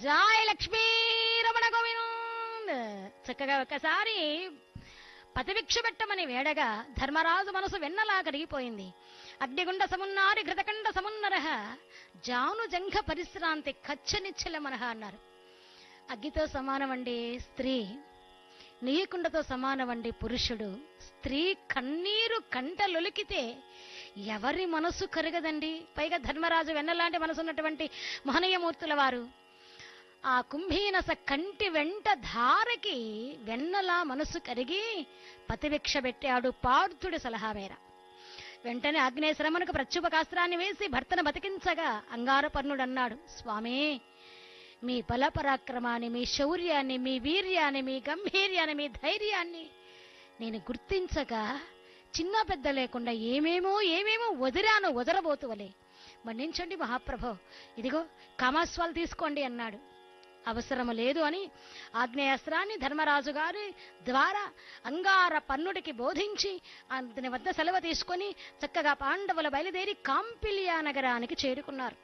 Joy Lakshmi Ramana Govind చక్కగా ఒకసారి పతిభిక్ష పెట్టమని వేడగా ధర్మరాజు మనసు వెన్నలా కరిగిపోయింది అగ్నిగుండ సమున్నారి ఘృతకండ సమున్నర జాను జంఘ పరిశ్రాంతి కచ్చనిచ్చల మనహ అన్నారు అగ్గితో సమానమండి స్త్రీ నీకుండతో సమానమండి పురుషుడు స్త్రీ కన్నీరు కంటలొలికితే ఎవరి మనసు కరగదండి పైగా ధర్మరాజు వెన్నలాంటి మనసు ఉన్నటువంటి మహనీయమూర్తుల వారు ఆ కుంభీనస కంటి వెంట ధారకి వెన్నలా మనసు కరిగి పతిభిక్ష పెట్టాడు పార్థుడి సలహా మేర వెంటనే ఆగ్నేయశ్రమణకు ప్రత్యుపకాస్త్రాన్ని వేసి భర్తను బతికించగా అంగారపర్ణుడన్నాడు స్వామి మీ బలపరాక్రమాన్ని మీ శౌర్యాన్ని మీ వీర్యాన్ని మీ గంభీర్యాన్ని మీ ధైర్యాన్ని నేను గుర్తించగా చిన్న పెద్ద లేకుండా ఏమేమో ఏమేమో వదిరాను వదరబోతువలే మన్నించండి మహాప్రభో ఇదిగో కామాస్వాలు తీసుకోండి అన్నాడు అవసరము లేదు అని ఆగ్నేయాస్త్రాన్ని ధర్మరాజు గారి ద్వారా అంగార పన్నుడికి బోధించి అతని వద్ద సెలవు తీసుకొని చక్కగా పాండవుల బయలుదేరి కాంపిలియా నగరానికి చేరుకున్నారు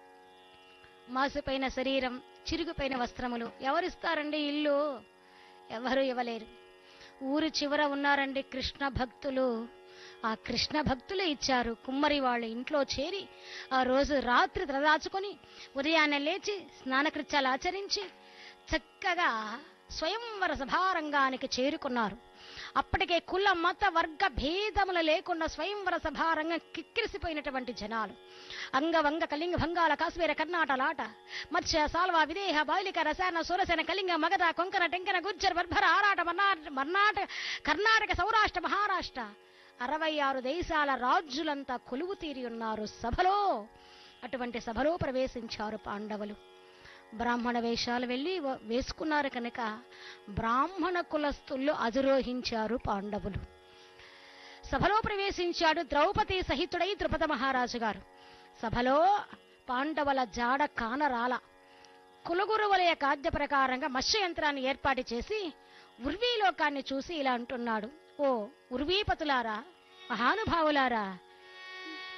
మాసిపోయిన శరీరం చిరుగుపోయిన వస్త్రములు ఎవరిస్తారండి ఇల్లు ఎవరు ఇవ్వలేరు ఊరు చివర ఉన్నారండి కృష్ణ భక్తులు ఆ కృష్ణ భక్తులే ఇచ్చారు కుమ్మరి వాళ్ళ ఇంట్లో చేరి ఆ రోజు రాత్రి తలదాచుకొని ఉదయాన్నే లేచి స్నానకృత్యాలు ఆచరించి చక్కగా స్వయంవర సభారంగానికి చేరుకున్నారు అప్పటికే కుల మత వర్గ భేదములు లేకుండా స్వయంవర సభారంగం కిక్కిరిసిపోయినటువంటి జనాలు అంగవంగ కళింగ భంగాల కాశ్మీర కర్ణాటలాట మత్స్య సాల్వ విదేహ బాలిక రసాయన సురసేన కళింగ మగధ కొంకణ టెంకన గుజ్జర్ బర్భర ఆరాట మర్నాట మర్నాట కర్ణాటక సౌరాష్ట్ర మహారాష్ట్ర అరవై ఆరు దేశాల రాజులంతా కొలువు తీరి ఉన్నారు సభలో అటువంటి సభలో ప్రవేశించారు పాండవులు బ్రాహ్మణ వేషాలు వెళ్ళి వ- వేసుకున్నారు కనుక బ్రాహ్మణ కులస్తుల్లో అధిరోహించారు పాండవులు సభలో ప్రవేశించాడు ద్రౌపది సహితుడై ద్రుపద మహారాజు గారు సభలో పాండవుల జాడ కానరాల కులగురువుల యొక్క ఆజ్ఞ ప్రకారంగా మత్స్య యంత్రాన్ని ఏర్పాటు చేసి ఉర్వీలోకాన్ని చూసి ఇలా అంటున్నాడు ఓ ఉర్వీపతులారా మహానుభావులారా